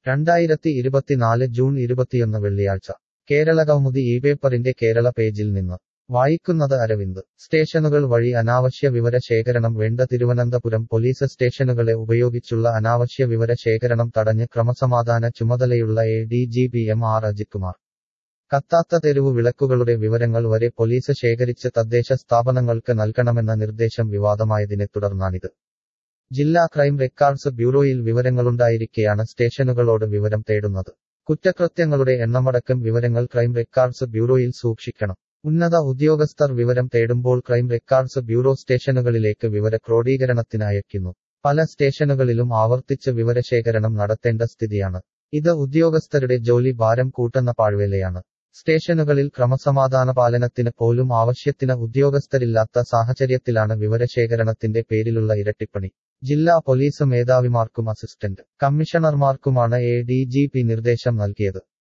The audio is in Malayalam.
രണ്ടായിരത്തി ഇരുപത്തിനാല് ജൂൺ ഇരുപത്തിയൊന്ന് വെള്ളിയാഴ്ച കേരള കൗമുദി ഈ പേപ്പറിന്റെ കേരള പേജിൽ നിന്ന് വായിക്കുന്നത് അരവിന്ദ് സ്റ്റേഷനുകൾ വഴി അനാവശ്യ വിവര ശേഖരണം വേണ്ട തിരുവനന്തപുരം പോലീസ് സ്റ്റേഷനുകളെ ഉപയോഗിച്ചുള്ള അനാവശ്യ വിവര ശേഖരണം തടഞ്ഞ് ക്രമസമാധാന ചുമതലയുള്ള A D G P M R Ajithkumar കത്താത്ത തെരുവു വിളക്കുകളുടെ വിവരങ്ങൾ വരെ പോലീസ് ശേഖരിച്ച് തദ്ദേശ സ്ഥാപനങ്ങൾക്ക് നൽകണമെന്ന നിർദ്ദേശം വിവാദമായതിനെ തുടർന്നാണിത് ജില്ലാ ക്രൈം റെക്കോർഡ്സ് ബ്യൂറോയിൽ വിവരങ്ങളുണ്ടായിരിക്കെയാണ് സ്റ്റേഷനുകളോട് വിവരം തേടുന്നത് കുറ്റകൃത്യങ്ങളുടെ എണ്ണമടക്കം വിവരങ്ങൾ ക്രൈം റെക്കോർഡ്സ് ബ്യൂറോയിൽ സൂക്ഷിക്കണം ഉന്നത ഉദ്യോഗസ്ഥർ വിവരം തേടുമ്പോൾ ക്രൈം റെക്കോർഡ്സ് ബ്യൂറോ സ്റ്റേഷനുകളിലേക്ക് വിവര ക്രോഡീകരണത്തിന് അയക്കുന്നു പല സ്റ്റേഷനുകളിലും ആവർത്തിച്ച് വിവരശേഖരണം നടത്തേണ്ട സ്ഥിതിയാണ് ഇത് ഉദ്യോഗസ്ഥരുടെ ജോലി ഭാരം കൂട്ടുന്ന പാഴ്വേലയാണ് സ്റ്റേഷനുകളിൽ ക്രമസമാധാന പാലനത്തിന് പോലും ആവശ്യത്തിന് ഉദ്യോഗസ്ഥരില്ലാത്ത സാഹചര്യത്തിലാണ് വിവരശേഖരണത്തിന്റെ പേരിലുള്ള ഇരട്ടിപ്പണി ജില്ലാ പോലീസ് മേധാവിമാർക്കും അസിസ്റ്റന്റ് കമ്മീഷണർമാർക്കുമാണ് എ ഡി ജി പി നിർദ്ദേശം നൽകിയത്